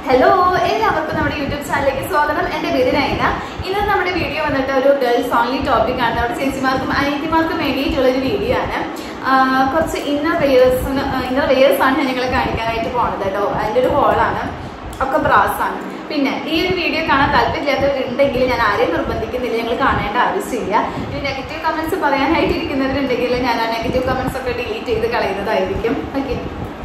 Hello എല്ലാവർക്കും നമ്മുടെ YouTube ചാനലിലേക്ക് സ്വാഗതം എന്റെ പേര് നയന ഇന്ന് നമ്മുടെ വീഡിയോ വന്നിട്ട് ഒരു ഗേൾസ് ഓൺലി ടോപ്പിക് ആണ് നമ്മുടെ ചേച്ചിമാർക്കും അനിയത്തിമാർക്കും വേണ്ടിയിട്ടുള്ള ഒരു വീഡിയോ ആണ് ആ, കുറച്ച് ഇന്നർ വെയേഴ്സ് ഇന്നർ വെയേഴ്സ് ആണ് ഞാൻ നിങ്ങളെ കാണിക്കാനായിട്ട് പോണത് കേട്ടോ അതിന്റെ ഒരു ഹോളാണ് ഒക്കെ ബ്രാസ് ആണ് പിന്നെ ഈ ഒരു വീഡിയോ കാണാൻ താല്പര്യമില്ലാത്തവരുണ്ടെങ്കിൽ ഞാൻ ആരെയും നിർബന്ധിക്കുന്നില്ല ഞങ്ങൾ കാണേണ്ട ആവശ്യമില്ല ഇനി നെഗറ്റീവ് കമന്റ്സ് പറയാനായിട്ട് ഇരിക്കുന്നവരുണ്ടെങ്കിൽ ഞാൻ ആ നെഗറ്റീവ് കമന്റ്സ് ഒക്കെ ഡിലീറ്റ് ചെയ്ത് കളയുന്നതായിരിക്കും ഓക്കെ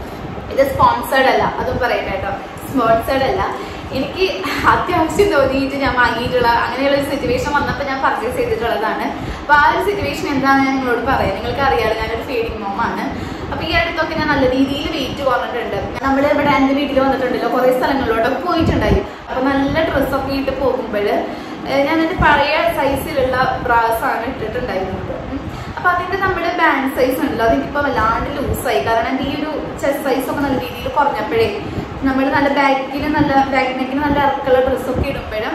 ഇത് സ്പോൺസേർഡ് അല്ല അതും പറയട്ടെ കേട്ടോ സ്പോൺസേർഡ് അല്ല എനിക്ക് അത്യാവശ്യം തോന്നിയിട്ട് ഞാൻ വാങ്ങിയിട്ടുള്ള അങ്ങനെയുള്ള ഒരു സിറ്റുവേഷൻ വന്നപ്പോൾ ഞാൻ പർച്ചേസ് ചെയ്തിട്ടുള്ളതാണ് അപ്പോൾ ആ ഒരു സിറ്റുവേഷൻ എന്താണെന്ന് ഞാൻ നിങ്ങളോട് പറയാം നിങ്ങൾക്ക് അറിയാലോ ഞാനൊരു ഫീഡിങ് മോമാണ് അപ്പോൾ ഈ അടുത്തൊക്കെ ഞാൻ നല്ല രീതിയിൽ വെയിറ്റ് കുറഞ്ഞിട്ടുണ്ട് നമ്മൾ ഇവിടെ എൻ്റെ വീട്ടിൽ വന്നിട്ടുണ്ടല്ലോ കുറേ സ്ഥലങ്ങളിലോട്ടൊക്കെ പോയിട്ടുണ്ടായി അപ്പോൾ നല്ല ഡ്രസ്സൊക്കെ ഇട്ട് പോകുമ്പോൾ ഞാൻ എൻ്റെ പഴയ സൈസിലുള്ള ബ്രാസ് ആണ് ഇട്ടിട്ടുണ്ടായിരുന്നത് ഉം. അപ്പൊ അതിന്റെ നമ്മുടെ ബാൻഡ് സൈസ് ഉണ്ടല്ലോ അതിപ്പോ വല്ലാണ്ട് ലൂസായി കാരണം എന്റെ ഈ ഒരു ചെസ്റ്റ് സൈസ് ഒക്കെ നല്ല രീതിയിൽ കുറഞ്ഞപ്പോഴേ നമ്മൾ നല്ല ബാക്കിൽ നല്ല ബാക്ക് നെക്കിന് നല്ല ഇറക്കുള്ള ഡ്രസ്സൊക്കെ ഇടുമ്പോഴും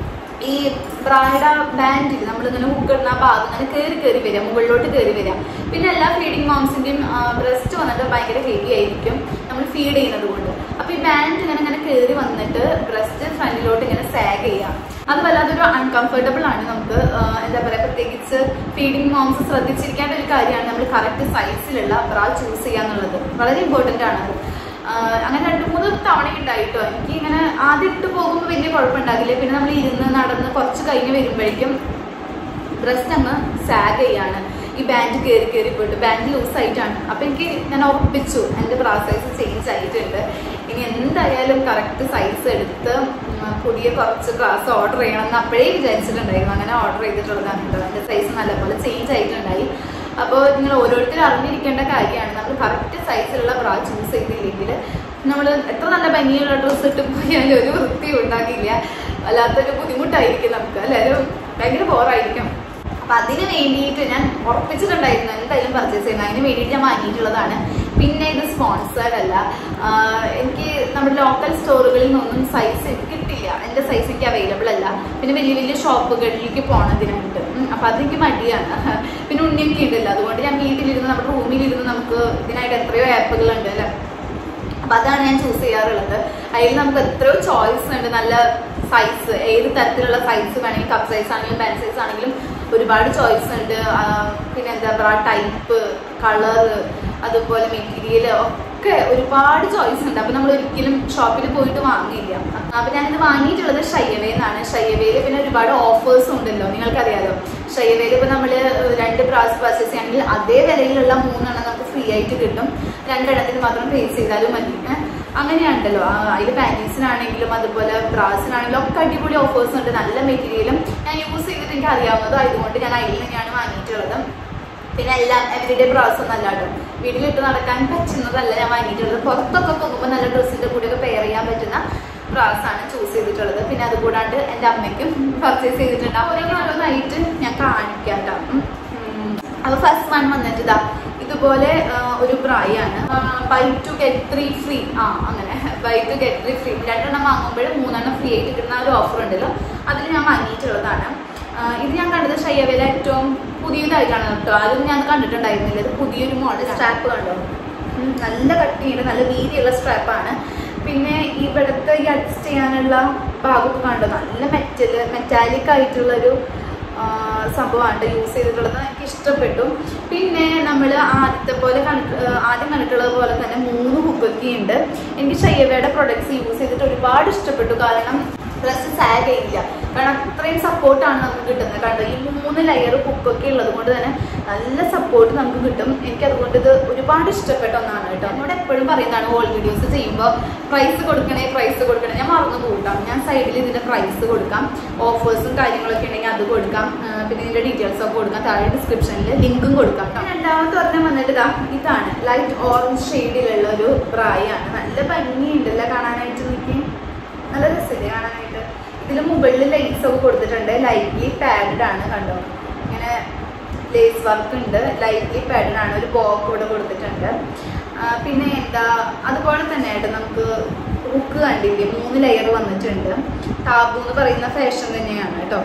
ഈ ബ്രായുടെ ബാൻഡിൽ നമ്മളിങ്ങനെ ഹുക്കിടുന്ന ആ ഭാഗം ഇങ്ങനെ കയറി കയറി വരിക മുകളിലോട്ട് കയറി വരിക പിന്നെ എല്ലാ ഫീഡിങ് മോംസിന്റെയും ബ്രസ്റ്റ് വന്നിട്ട് ഭയങ്കര ഹെവി ആയിരിക്കും നമ്മൾ ഫീഡ് ചെയ്യുന്നത് കൊണ്ട് അപ്പൊ ഈ ബാൻഡ് ഇങ്ങനെ ഇങ്ങനെ കയറി വന്നിട്ട് ബ്രസ്റ്റ് ഫ്രണ്ടിലോട്ട് ഇങ്ങനെ സാഗ് ചെയ്യാം അത് വല്ലാതൊരു അൺകംഫർട്ടബിൾ ആണ് നമുക്ക് ആ, എന്താ പറയാ പ്രത്യേകിച്ച് ഫീഡിങ് മോംസ് ശ്രദ്ധിച്ചിരിക്കേണ്ട ഒരു കാര്യമാണ് നമ്മൾ കറക്റ്റ് സൈസിലുള്ള ബ്രാ ചൂസ് ചെയ്യാന്നുള്ളത് വളരെ ഇമ്പോർട്ടന്റ് ആണ് അത് ആ, അങ്ങനെ രണ്ട് മൂന്ന് തവണ ഉണ്ടായിട്ടോ എനിക്ക് ഇങ്ങനെ ആദ്യം ഇട്ട് പോകുമ്പോൾ വലിയ കുഴപ്പമുണ്ടാകില്ല പിന്നെ നമ്മൾ ഇരുന്ന് നടന്ന് കുറച്ച് കഴിഞ്ഞ് വരുമ്പോഴേക്കും ബ്രസ്റ്റ് അങ്ങ് സാഗ് ചെയ്യാണ് ഈ ബാൻഡ് കയറി കയറി പോയിട്ട് ബാൻഡ് ലൂസ് ആയിട്ടാണ് അപ്പൊ എനിക്ക് ഞാൻ ഉറപ്പിച്ചു എൻ്റെ ബ്രാ സൈസ് ചേഞ്ച് ആയിട്ടുണ്ട് ഇനി എന്തായാലും കറക്റ്റ് സൈസ് എടുത്ത് ഉം, പുതിയ കുറച്ച് ബ്രാസ് ഓർഡർ ചെയ്യണം എന്ന് അപ്പോഴേ വിചാരിച്ചിട്ടുണ്ടായിരുന്നു അങ്ങനെ ഓർഡർ ചെയ്തിട്ടുള്ളതാണ് കേട്ടോ എൻ്റെ സൈസ് നല്ലപോലെ ചേഞ്ച് ആയിട്ടുണ്ടായി അപ്പോൾ നിങ്ങൾ ഓരോരുത്തരും അറിഞ്ഞിരിക്കേണ്ട കാര്യമാണ് നമ്മൾ കറക്റ്റ് സൈസിലുള്ള ബ്രാ ചൂസ് ചെയ്തില്ലെങ്കിൽ നമ്മൾ എത്ര നല്ല ഭംഗിയുള്ള ഡ്രസ്സ് ഇട്ട് പോയാലും ഒരു വൃത്തി ഉണ്ടാകില്ല വല്ലാത്തൊരു ബുദ്ധിമുട്ടായിരിക്കും നമുക്ക് അല്ലെ ഒരു ഭയങ്കര ബോറായിരിക്കും അപ്പൊ അതിന് വേണ്ടിയിട്ട് ഞാൻ ഉറപ്പിച്ചിട്ടുണ്ടായിരുന്നു എന്തായാലും പർച്ചേസ് ചെയ്യുന്നത് അതിന് വേണ്ടിയിട്ട് ഞാൻ വാങ്ങിയിട്ടുള്ളതാണ് പിന്നെ ഇത് സ്പോൺസേർഡ് അല്ല ആഹ് എനിക്ക് നമ്മുടെ ലോക്കൽ സ്റ്റോറുകളിൽ നിന്നൊന്നും സൈസ് കിട്ടില്ല എൻ്റെ സൈസ് എനിക്ക് അവൈലബിൾ അല്ല പിന്നെ വലിയ വലിയ ഷോപ്പുകളിലേക്ക് പോണതിനായിട്ട് ഉം, അപ്പൊ അതെനിക്ക് മടിയാണ് പിന്നെ ഉണ്ണിയൊക്കെ ഉണ്ടല്ലോ അതുകൊണ്ട് ഞാൻ വീട്ടിലിരുന്ന് നമ്മുടെ റൂമിലിരുന്ന് നമുക്ക് ഇതിനായിട്ട് എത്രയോ ആപ്പുകളുണ്ട് അല്ലേ അപ്പൊ അതാണ് ഞാൻ ചൂസ് ചെയ്യാറുള്ളത് അതിൽ നമുക്ക് എത്രയോ ചോയ്സ് ഉണ്ട് നല്ല സൈസ് ഏത് തരത്തിലുള്ള സൈസ് വേണമെങ്കിൽ കപ്പ് സൈസ് ആണെങ്കിലും ബാൻഡ് സൈസ് ആണെങ്കിലും ഒരുപാട് ചോയ്സ് ഉണ്ട് ആ, പിന്നെ എന്താ പറയുക ടൈപ്പ് കളർ അതുപോലെ മെറ്റീരിയൽ ഒക്കെ ഒരുപാട് ചോയ്സ് ഉണ്ട് അപ്പൊ നമ്മൾ ഒരിക്കലും ഷോപ്പിൽ പോയിട്ട് വാങ്ങിയില്ല അപ്പൊ ഞാനിത് വാങ്ങിയിട്ടുള്ളത് ഷയ്യവേന്നാണ് ഷയ്യവേല് പിന്നെ ഒരുപാട് ഓഫേഴ്സും ഉണ്ടല്ലോ നിങ്ങൾക്കറിയാലോ ഷയ്യവേല് ഇപ്പൊ നമ്മള് രണ്ട് പ്രാവശ്യം പർച്ചേസ് ചെയ്യണമെങ്കിൽ അതേ വിലയിലുള്ള മൂന്നെണ്ണം നമുക്ക് ഫ്രീ ആയിട്ട് കിട്ടും രണ്ടെണ്ണത്തിന് മാത്രം പേ ചെയ്താലും മതി ഏഹ് അങ്ങനെയാണല്ലോ അതിൽ പാൻറ്റീസിനാണെങ്കിലും അതുപോലെ ബ്രാസിനാണെങ്കിലും ഒക്കെ അടിപൊളി ഓഫേഴ്സ് ഉണ്ട് നല്ല മെറ്റീരിയലും ഞാൻ യൂസ് ചെയ്തിട്ട് എനിക്ക് അറിയാവുന്നതായതുകൊണ്ട് ഞാൻ അതിൽ തന്നെയാണ് വാങ്ങിയിട്ടുള്ളത് പിന്നെ എല്ലാം എവരിഡേ ബ്രാസ് ഒന്നും അല്ലാട്ടോ വീട്ടിലിട്ട് നടക്കാൻ പറ്റുന്നതല്ല ഞാൻ വാങ്ങിയിട്ടുള്ളത് പുറത്തൊക്കെ പോകുമ്പോൾ നല്ല ഡ്രസ്സിന്റെ കൂടെയൊക്കെ പെയർ ചെയ്യാൻ പറ്റുന്ന ബ്രാസ് ആണ് ചൂസ് ചെയ്തിട്ടുള്ളത് പിന്നെ അതുകൂടാണ്ട് എൻ്റെ അമ്മയ്ക്കും പർച്ചേസ് ചെയ്തിട്ടുണ്ട് ഓരോന്നോരോന്നായിട്ട് ഞാൻ കാണിക്കാം ട്ടോ. ഉം. ഉം. അപ്പൊ ഫസ്റ്റ് വൺ വന്നിട്ട് ഇതാ ഇതുപോലെ ആ, ഒരു ബ്രായാണ് buy two get three free ആ അങ്ങനെ buy two get three free രണ്ടെണ്ണം വാങ്ങുമ്പോൾ മൂന്നെണ്ണം ഫ്രീ ആയിട്ട് കിട്ടുന്ന ഒരു ഓഫർ ഉണ്ടല്ലോ അതിൽ ഞാൻ വാങ്ങിയിട്ടുള്ളതാണ് ആ, ഇത് ഞാൻ കണ്ടത് ഷയ്യവേല ഏറ്റവും പുതിയതായിട്ടാണ് കേട്ടോ അതും ഞാൻ കണ്ടിട്ടുണ്ടായിരുന്നില്ല ഇത് പുതിയൊരു മോഡൽ സ്ട്രാപ്പ് കണ്ടോ ഉം, നല്ല കട്ടിയുണ്ട് നല്ല വീതിയുള്ള സ്ട്രാപ്പാണ് പിന്നെ ഇവിടുത്തെ ഈ അഡ്ജസ്റ്റ് ചെയ്യാനുള്ള ഭാഗമൊക്കെ കണ്ടോ നല്ല മെറ്റല് മെറ്റാലിക് ആയിട്ടുള്ളൊരു ആ, സംഭവമാണ് യൂസ് ചെയ്തിട്ടുള്ളത് എനിക്ക് ഇഷ്ടപ്പെട്ടു പിന്നെ നമ്മൾ ആദ്യത്തെ പോലെ കണ്ടിട്ട് ആ, ആദ്യം കണ്ടിട്ടുള്ളത് പോലെ തന്നെ മൂന്ന് ഹുക്കൊക്കെ ഉണ്ട് എനിക്ക് ഷയ്യവയുടെ പ്രൊഡക്ട്സ് യൂസ് ചെയ്തിട്ട് ഒരുപാട് ഇഷ്ടപ്പെട്ടു കാരണം ഡ്രസ്സ് സാഗ് ചെയ്യില്ല കാരണം അത്രയും സപ്പോർട്ടാണ് നമുക്ക് കിട്ടുന്നത് കണ്ടോ ഈ മൂന്ന് ലെയർ ഹുക്കൊക്കെ ഉള്ളത് കൊണ്ട് തന്നെ നല്ല സപ്പോർട്ട് നമുക്ക് കിട്ടും എനിക്ക് അതുകൊണ്ട് ഇത് ഒരുപാട് ഇഷ്ടപ്പെട്ട ഒന്നാണ് കേട്ടോ എന്നോട് എപ്പോഴും പറയുന്നതാണ് ഓൾ വീഡിയോസ് ചെയ്യുമ്പോൾ പ്രൈസ് കൊടുക്കണേ പ്രൈസ് കൊടുക്കണേ ഞാൻ മറന്നു കൂട്ടാം ഞാൻ സൈഡിൽ ഇതിന്റെ പ്രൈസ് കൊടുക്കാം ഓഫേഴ്സും കാര്യങ്ങളൊക്കെ ഉണ്ടെങ്കിൽ അത് കൊടുക്കാം ആ, പിന്നെ ഇതിന്റെ ഡീറ്റെയിൽസ് ഒക്കെ കൊടുക്കാം താഴെ ഡിസ്ക്രിപ്ഷനിൽ ലിങ്കും കൊടുക്കാം ട്ടോ. രണ്ടാമത്തെ ഒരെണ്ണം വന്നിട്ട് ഇതാ ഇതാണ് ലൈറ്റ് ഓറഞ്ച് ഷെയ്ഡിലുള്ള ഒരു ബ്രായാണ് നല്ല ഭംഗിയുണ്ടല്ലേ കാണാനായിട്ട് എനിക്ക് നല്ല രസമില്ലേ കാണാനായിട്ട് ഇതിൽ മുകളിൽ ലൈറ്റ്സ് ഒക്കെ കൊടുത്തിട്ടുണ്ട് ലൈറ്റ്ലി പാഡഡ് ആണ് കണ്ടോ ഇങ്ങനെ ലേസ് വർക്ക് ഉണ്ട് ലൈറ്റ്ലി പാഡഡ് ആണ് ഒരു ബോക്ക് കൂടെ കൊടുത്തിട്ടുണ്ട് ആ, പിന്നെ എന്താ അതുപോലെ തന്നെ ആയിട്ട് നമുക്ക് ഹുക്ക് കണ്ടില്ലേ മൂന്ന് ലെയർ വന്നിട്ടുണ്ട് ടാബു എന്ന് പറയുന്ന ഫാഷൻ തന്നെയാണ് കേട്ടോ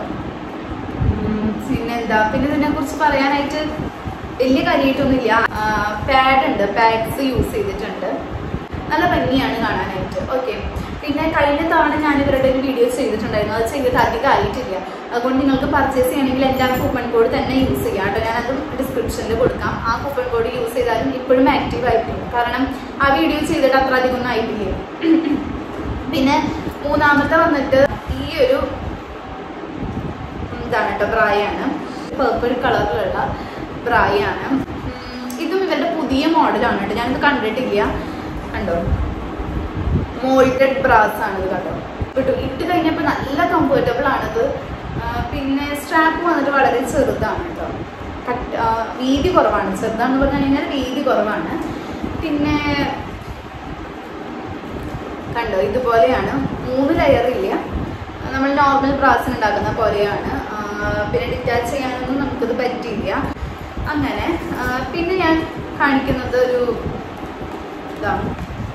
ഉം, പിന്നെന്താ പിന്നെ ഇതിനെ കുറിച്ച് പറയാനായിട്ട് വലിയ കാര്യമായിട്ടൊന്നുമില്ല പാഡ് ഉണ്ട് പാഡ്സ് യൂസ് ചെയ്തിട്ടുണ്ട് നല്ല ഭംഗിയാണ് കാണാനായിട്ട് ഓക്കെ പിന്നെ കഴിഞ്ഞ തവണ ഞാൻ ഇവരുടെ ഒരു വീഡിയോ ചെയ്തിട്ടുണ്ടായിരുന്നു അത് ചെയ്തിട്ട് അധികം ആയിട്ടില്ല അതുകൊണ്ട് നിങ്ങൾക്ക് പർച്ചേസ് ചെയ്യണമെങ്കിൽ എൻ്റെ ആ കൂപ്പൺ കോഡ് തന്നെ യൂസ് ചെയ്യാം കേട്ടോ ഞാനത് ഡിസ്ക്രിപ്ഷനിൽ കൊടുക്കാം ആ കൂപ്പൺ കോഡ് യൂസ് ചെയ്താലും ഇപ്പോഴും ആക്റ്റീവ് ആയിരിക്കും കാരണം ആ വീഡിയോ ചെയ്തിട്ട് അത്ര അധികം ഒന്നും ആയിട്ടില്ല പിന്നെ മൂന്നാമത്തെ വന്നിട്ട് ഈ ഒരു ഇതാണ് കേട്ടോ ബ്രായാണ് പേർപ്പിൾ കളറിലുള്ള ബ്രായാണ് ഉം, ഇതും ഇവരുടെ പുതിയ മോഡലാണ് കേട്ടോ ഞാനിത് കണ്ടിട്ടില്ല കണ്ടോ മോൾട്ടഡ് ബ്രാസ് ആണ് ഇത് കണ്ടോ കിട്ടു ഇട്ട് കഴിഞ്ഞപ്പോൾ നല്ല കംഫർട്ടബിൾ ആണിത് ആ, പിന്നെ സ്ട്രാപ്പ് വന്നിട്ട് വളരെ ചെറുതാണ് കേട്ടോ കട്ട് ആ, വീതി കുറവാണ് ചെറുതാണെന്ന് പറഞ്ഞു കഴിഞ്ഞാൽ വീതി കുറവാണ് പിന്നെ കണ്ടോ ഇതുപോലെയാണ് മൂന്ന് ലെയർ ഇല്ല നമ്മൾ നോർമൽ ബ്രാസിന് ഉണ്ടാക്കുന്ന പോലെയാണ് ആ, പിന്നെ ഡിറ്റാച്ച് ചെയ്യാനൊന്നും നമുക്കിത് പറ്റിയില്ല അങ്ങനെ ആ, പിന്നെ ഞാൻ കാണിക്കുന്നത് ഒരു ഇതാണ്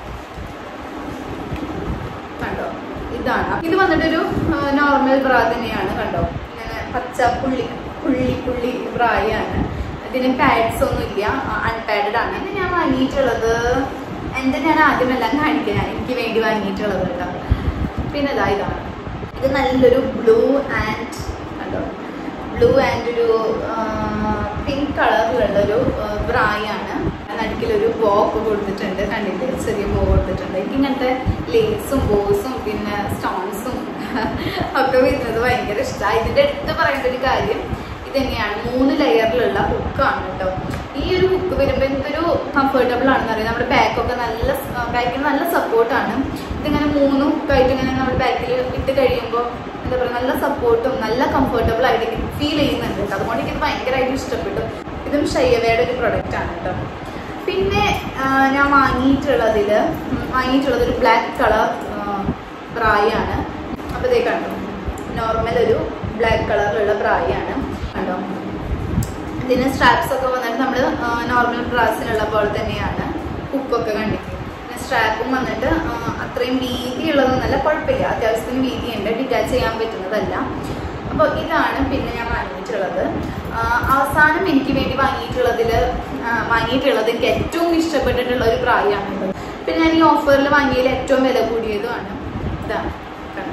കണ്ടോ ഇതാണ് ഇത് വന്നിട്ടൊരു നോർമൽ ബ്രാ തന്നെയാണ് കണ്ടോ ഇങ്ങനെ പച്ച പുള്ളി പുള്ളി പുള്ളി ബ്രായാണ് ഇതിന് പാഡ്സ് ഒന്നും ഇല്ല അൺപാഡഡ് ആണ് ഇത് ഞാൻ വാങ്ങിയിട്ടുള്ളത് എൻ്റെ ഞാൻ ആദ്യമെല്ലാം കാണിക്കാം ഞാൻ എനിക്ക് വേണ്ടി വാങ്ങിയിട്ടുള്ളത് കേട്ടോ പിന്നെ ഇതാ ഇതാണ് ഇത് നല്ലൊരു ബ്ലൂ ആൻഡ് കണ്ടോ ബ്ലൂ ആൻഡ് ഒരു പിങ്ക് കളറിലുള്ള ഒരു ബ്രായാണ് നടുക്കിലൊരു ബോക്ക് കൊടുത്തിട്ടുണ്ട് കണ്ടില്ലേ ചെറിയ ബോ കൊടുത്തിട്ടുണ്ട് എനിക്ക് ഇങ്ങനത്തെ ലേസും ബോസും പിന്നെ സ്റ്റോൺസും ഒക്കെ വരുന്നത് ഭയങ്കര ഇഷ്ടമാണ് ഇതിൻ്റെ അടുത്ത് പറയേണ്ട ഒരു കാര്യം ഇത് തന്നെയാണ് മൂന്ന് ലെയറിലുള്ള ഹുക്കാണ് കേട്ടോ ഈ ഒരു ഹുക്ക് വരുമ്പോൾ എന്തൊരു കംഫർട്ടബിൾ ആണെന്ന് അറിയാം നമ്മുടെ ബാക്കൊക്കെ നല്ല ബാക്കിൽ നല്ല സപ്പോർട്ടാണ് ഇതിങ്ങനെ മൂന്ന് ഹുക്കായിട്ട് ഇങ്ങനെ നമ്മുടെ ബാക്കിൽ ഇട്ട് കഴിയുമ്പോൾ എന്താ പറയുക നല്ല സപ്പോർട്ടും നല്ല കംഫർട്ടബിൾ ആയിട്ട് ഫീൽ ചെയ്യുന്നുണ്ട് കേട്ടോ അതുകൊണ്ട് എനിക്കിത് ഭയങ്കരമായിട്ട് ഇഷ്ടപ്പെട്ടു ഇതും ഷയ്യവയുടെ ഒരു പ്രൊഡക്റ്റ് ആണ് കേട്ടോ പിന്നെ ആ, ഞാൻ വാങ്ങിയിട്ടുള്ളതിൽ വാങ്ങിയിട്ടുള്ളത് ഒരു ബ്ലാക്ക് കളർ ബ്രായാണ് അപ്പോൾ ഇതേ കണ്ടു നോർമൽ ഒരു ബ്ലാക്ക് കളറിലുള്ള ബ്രായാണ് കണ്ടോ ഇതിന് സ്ട്രാപ്സ് ഒക്കെ വന്നിട്ട് നമ്മൾ നോർമൽ ബ്രാസിനുള്ള പോലെ തന്നെയാണ് ഹുക്കൊക്കെ കണ്ടിട്ട് പിന്നെ സ്ട്രാപ്പും വന്നിട്ട് ആ, അത്രയും വീതിയുള്ളതൊന്നല്ല കുഴപ്പമില്ല അത്യാവശ്യത്തിന് വീതിയുണ്ട് ഡിറ്റാച്ച് ചെയ്യാൻ പറ്റുന്നതല്ല അപ്പോൾ ഇതാണ് പിന്നെ ഞാൻ വാങ്ങിയിട്ടുള്ളത് ആ, അവസാനം എനിക്ക് വേണ്ടി വാങ്ങിയിട്ടുള്ളതിൽ വാങ്ങിയിട്ടുള്ളത് എനിക്ക് ഏറ്റവും ഇഷ്ടപ്പെട്ടിട്ടുള്ള ഒരു പ്രായമാണ് പിന്നെ ഞാൻ ഈ ഓഫറിൽ വാങ്ങിയതിൽ ഏറ്റവും വില കൂടിയതുമാണ് ഇതാണ് കണ്ടോ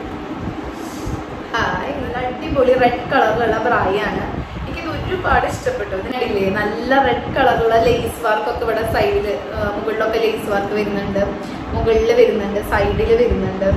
ഹായ് നല്ല അടിപൊളി റെഡ് കളറിലുള്ള ബ്രായാണ് എനിക്കിത് ഒരുപാട് ഇഷ്ടപ്പെട്ടു ഇതിനിടയിലേ നല്ല റെഡ് കളറുള്ള ലേസ് വർക്ക് ഒക്കെ ഇവിടെ സൈഡിൽ മുകളിലൊക്കെ ലേസ് വർക്ക് വരുന്നുണ്ട് മുകളിൽ വരുന്നുണ്ട് സൈഡിൽ വരുന്നുണ്ട്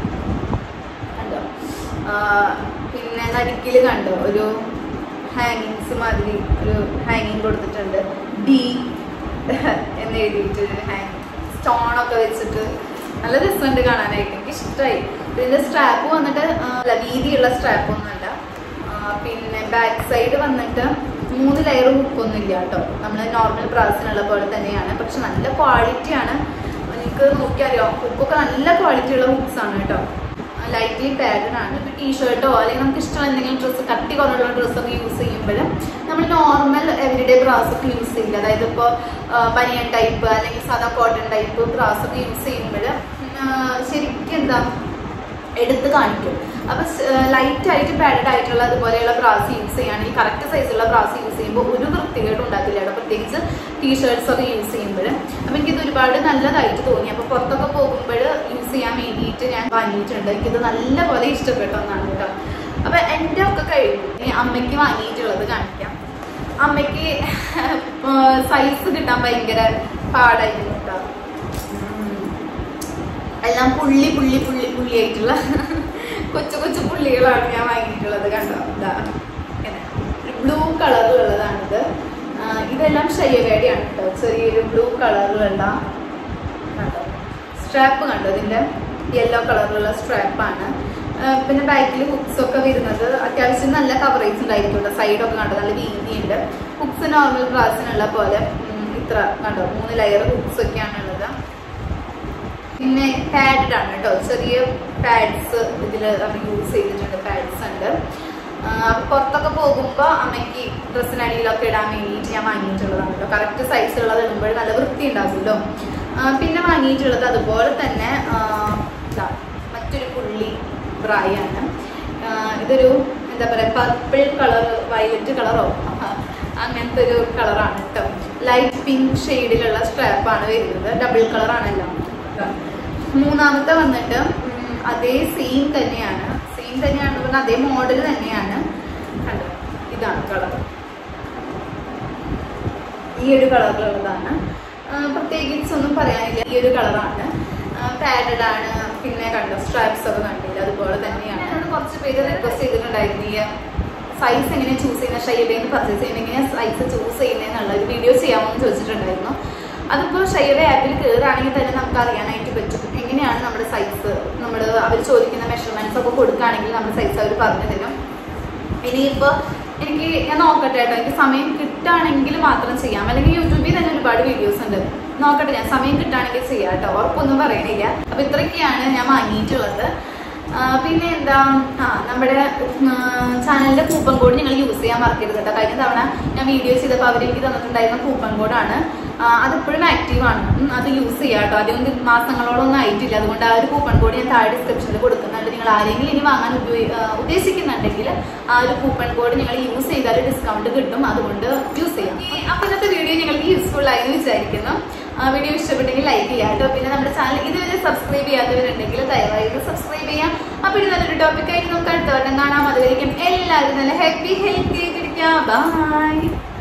കണ്ടോ ആ, പിന്നെ നടുക്കിൽ കണ്ടോ ഒരു ഹാങ്ങിങ്സ് മാതിരി ഒരു ഹാങ്ങിങ് കൊടുത്തിട്ടുണ്ട് ഡി എന്ന് എഴുതിയിട്ട് ഒരു ഹാങ്ങിങ് സ്റ്റോണൊക്കെ വെച്ചിട്ട് നല്ല രസമുണ്ട് കാണാനായിട്ട് എനിക്ക് ഇഷ്ടമായി ഇതിന്റെ സ്ട്രാപ്പ് വന്നിട്ട് ആ, അല്ല വീതിയുള്ള സ്ട്രാപ്പ് ഒന്നുമല്ല ആ, പിന്നെ ബാക്ക് സൈഡ് വന്നിട്ട് മൂന്ന് ലെയർ ഹുക്കൊന്നും ഇല്ല കേട്ടോ നമ്മൾ നോർമൽ ബ്രാസിനുള്ള പോലെ തന്നെയാണ് പക്ഷെ നല്ല ക്വാളിറ്റിയാണ് നിങ്ങൾക്ക് നോക്കിയറിയാം ഹുക്കൊക്കെ നല്ല ക്വാളിറ്റി ഉള്ള ഹുക്സ് ആണ് കേട്ടോ ലൈറ്റ്ലി പാഡഡ് ആണ് ഇപ്പോൾ ടീഷർട്ടോ അല്ലെങ്കിൽ നമുക്ക് ഇഷ്ടമുള്ള എന്തെങ്കിലും ഡ്രസ്സ് കട്ടി കുറവുള്ള ഡ്രസ്സൊക്കെ യൂസ് ചെയ്യുമ്പോൾ നമ്മൾ നോർമൽ എവരിഡേ ബ്രാസ് ഒക്കെ യൂസ് ചെയ്യില്ല അതായത് ഇപ്പോൾ ബനിയൻ ടൈപ്പ് അല്ലെങ്കിൽ സാധാ കോട്ടൺ ടൈപ്പ് ബ്രാസ് ഒക്കെ യൂസ് ചെയ്യുമ്പോൾ ശരിക്കും എന്താ എടുത്ത് കാണിക്കും അപ്പൊ ലൈറ്റ് ആയിട്ട് പാഡഡ് ആയിട്ടുള്ള അതുപോലെയുള്ള ബ്രാസ് യൂസ് ചെയ്യുകയാണെങ്കിൽ കറക്റ്റ് സൈസുള്ള ബ്രാസ് യൂസ് ചെയ്യുമ്പോൾ ഒരു വൃത്തികേടും ഉണ്ടാക്കില്ല കേട്ടോ പ്രത്യേകിച്ച് ടീഷർട്സ് ഒക്കെ യൂസ് ചെയ്യുമ്പോൾ അപ്പൊ എനിക്കിത് ഒരുപാട് നല്ലതായിട്ട് തോന്നി അപ്പൊ പുറത്തൊക്കെ പോകുമ്പോൾ യൂസ് ചെയ്യാൻ വേണ്ടിയിട്ട് ഞാൻ വാങ്ങിയിട്ടുണ്ട് എനിക്കിത് നല്ല പോലെ ഇഷ്ടപ്പെട്ട ഒന്നാണ് കേട്ടോ അപ്പൊ എൻ്റെ ഒക്കെ കഴിഞ്ഞു ഇനി അമ്മയ്ക്ക് വാങ്ങിയിട്ടുള്ളത് കാണിക്കാം അമ്മയ്ക്ക് സൈസ് കിട്ടാൻ ഭയങ്കര പാടായിരുന്നു കേട്ടോ ഉം. എല്ലാം പുള്ളി പുള്ളി പുള്ളി പുള്ളി ആയിട്ടുള്ള കൊച്ചു കൊച്ചു പുള്ളികളാണ് ഞാൻ വാങ്ങിയിട്ടുള്ളത് കണ്ടോ ഇതാ ഇങ്ങനെ ഒരു ബ്ലൂ കളറിലുള്ളതാണിത് ആ, ഇതെല്ലാം ഷയ്യവേടിയാണ് കേട്ടോ ചെറിയൊരു ബ്ലൂ കളറിലുള്ള കണ്ടോ സ്ട്രാപ്പ് കണ്ടോ ഇതിന്റെ യെല്ലോ കളറിലുള്ള സ്ട്രാപ്പാണ് പിന്നെ ബാക്കിൽ ഹുക്സ് ഒക്കെ വരുന്നത് അത്യാവശ്യം നല്ല കവറേജ് ഉണ്ടായിട്ടുണ്ട് സൈഡൊക്കെ കണ്ടോ നല്ല വീതിയുണ്ട് ഹുക്സ് നോർമൽ ഗ്ലാസിനുള്ള പോലെ ഉം, ഇത്ര കണ്ടോ മൂന്ന് ലെയർ ഹുക്സ് ഒക്കെയാണ് ഉള്ളത് പിന്നെ പാഡഡ് ആണ് കേട്ടോ ചെറിയ പാഡ്സ് ഇതിൽ നമ്മൾ യൂസ് ചെയ്തിട്ടുണ്ട് പാഡ്സ് ഉണ്ട് ആ, അപ്പൊ പുറത്തൊക്കെ പോകുമ്പോൾ അമ്മയ്ക്ക് ഡ്രസ്സിനടിയിലൊക്കെ ഇടാൻ വേണ്ടിയിട്ട് ഞാൻ വാങ്ങിയിട്ടുള്ളതാണ് കേട്ടോ കറക്റ്റ് സൈസ് ഉള്ളത് ഇടുമ്പോൾ നല്ല വൃത്തി ഉണ്ടാകുമല്ലോ ആ, പിന്നെ വാങ്ങിയിട്ടുള്ളത് അതുപോലെ തന്നെ ആ, ഇതാ മറ്റൊരു പുള്ളി ബ്രായാണ് ആ, ഇതൊരു എന്താ പറയുക പർപ്പിൾ കളർ വയലറ്റ് കളറോ അങ്ങനത്തെ ഒരു കളറാണ് കേട്ടോ ലൈറ്റ് പിങ്ക് ഷെയ്ഡിലുള്ള സ്ട്രാപ്പാണ് വരുന്നത് ഡബിൾ കളറാണല്ലോ മൂന്നാമത്തെ വന്നിട്ട് ഉം, അതേ സെയിം തന്നെയാണ് സെയിം തന്നെയാണെന്ന് പറഞ്ഞാൽ അതേ മോഡൽ തന്നെയാണ് കണ്ടോ ഇതാണ് കളർ ഈ ഒരു കളറിലുള്ളതാണ് പ്രത്യേകിച്ച് ഒന്നും പറയാനില്ല ഈ ഒരു കളറാണ് പാഡഡ് ആണ് പിന്നെ കണ്ടോ സ്ട്രാപ്സ് ഒക്കെ കണ്ടില്ല അതുപോലെ തന്നെയാണ് എന്നോട് കുറച്ച് പേര് റിക്വസ്റ്റ് ചെയ്തിട്ടുണ്ടായിരുന്നു ഈ സൈസ് എങ്ങനെ ചൂസ് ചെയ്യുന്ന ഷൈബേന്ന് പർച്ചേസ് ചെയ്യുന്ന എങ്ങനെയാണ് സൈസ് ചൂസ് ചെയ്യുന്നതെന്നുള്ള ഒരു വീഡിയോ ചെയ്യാമെന്ന് ചോദിച്ചിട്ടുണ്ടായിരുന്നു അതിപ്പോൾ ഷൈബ ആപ്പിൽ കയറുകയാണെങ്കിൽ തന്നെ നമുക്ക് അറിയാനായിട്ട് പറ്റും എങ്ങനെയാണ് നമ്മുടെ സൈസ് നമ്മൾ അവർ ചോദിക്കുന്ന മെഷർമെന്റ്സ് ഒക്കെ കൊടുക്കുകയാണെങ്കിൽ നമ്മുടെ സൈസ് അവർ പറഞ്ഞു തരും ഇനിയിപ്പോ എനിക്ക് ഞാൻ നോക്കട്ടെ കേട്ടോ എനിക്ക് സമയം കിട്ടുകയാണെങ്കിൽ മാത്രം ചെയ്യാം അല്ലെങ്കിൽ യൂട്യൂബിൽ തന്നെ ഒരുപാട് വീഡിയോസ് ഉണ്ട് നോക്കട്ടെ ഞാൻ സമയം കിട്ടുകയാണെങ്കിൽ ചെയ്യാം കേട്ടോ ഉറപ്പൊന്നും പറയണില്ല അപ്പൊ ഇത്രയൊക്കെയാണ് ഞാൻ വാങ്ങിയിട്ടുള്ളത് ആ, പിന്നെ എന്താ ആ നമ്മുടെ ചാനലിന്റെ കൂപ്പൺ കോഡ് നിങ്ങൾ യൂസ് ചെയ്യാൻ മറക്കരുത് കേട്ടോ കഴിഞ്ഞ തവണ ഞാൻ വീഡിയോ ചെയ്തപ്പോൾ അവർ എനിക്ക് തന്നിട്ടുണ്ടായിരുന്ന കൂപ്പൺ കോഡാണ് അതിപ്പോഴും ആക്റ്റീവ് ആണ് ഉം, അത് യൂസ് ചെയ്യാം കേട്ടോ അധികം മാസങ്ങളോളൊന്നും ആയിട്ടില്ല അതുകൊണ്ട് ആ ഒരു കൂപ്പൺ കോഡ് ഞാൻ താഴെ ഡിസ്ക്രിപ്ഷനിൽ കൊടുക്കുന്നുണ്ട് നിങ്ങൾ ആരെങ്കിലും ഇനി വാങ്ങാൻ ഉപയോഗി- ആ, ഉദ്ദേശിക്കുന്നുണ്ടെങ്കിൽ ആ ഒരു കൂപ്പൺ കോഡ് നിങ്ങൾ യൂസ് ചെയ്താൽ ഡിസ്കൗണ്ട് കിട്ടും അതുകൊണ്ട് യൂസ് ചെയ്യാം അപ്പൊ ഇന്നത്തെ വീഡിയോ നിങ്ങൾക്ക് യൂസ്ഫുൾ ആയി എന്ന് വിചാരിക്കുന്നു ആ വീഡിയോ ഇഷ്ടപ്പെട്ടെങ്കിൽ ലൈക്ക് ചെയ്യാം കേട്ടോ പിന്നെ നമ്മുടെ ചാനൽ ഇതുവരെ സബ്സ്ക്രൈബ് ചെയ്യാത്തവരുണ്ടെങ്കിൽ ദയവായി ഇത് സബ്സ്ക്രൈബ് ചെയ്യാം അപ്പൊ ഇത് നല്ലൊരു ടോപ്പിക്കായിട്ട് നമുക്ക് അടുത്ത വട്ടം കാണാം അതുവരെയും എല്ലാവരും നല്ല ഹാപ്പി ഹെൽത്തി ആയിട്ടിരിക്കാം ബൈ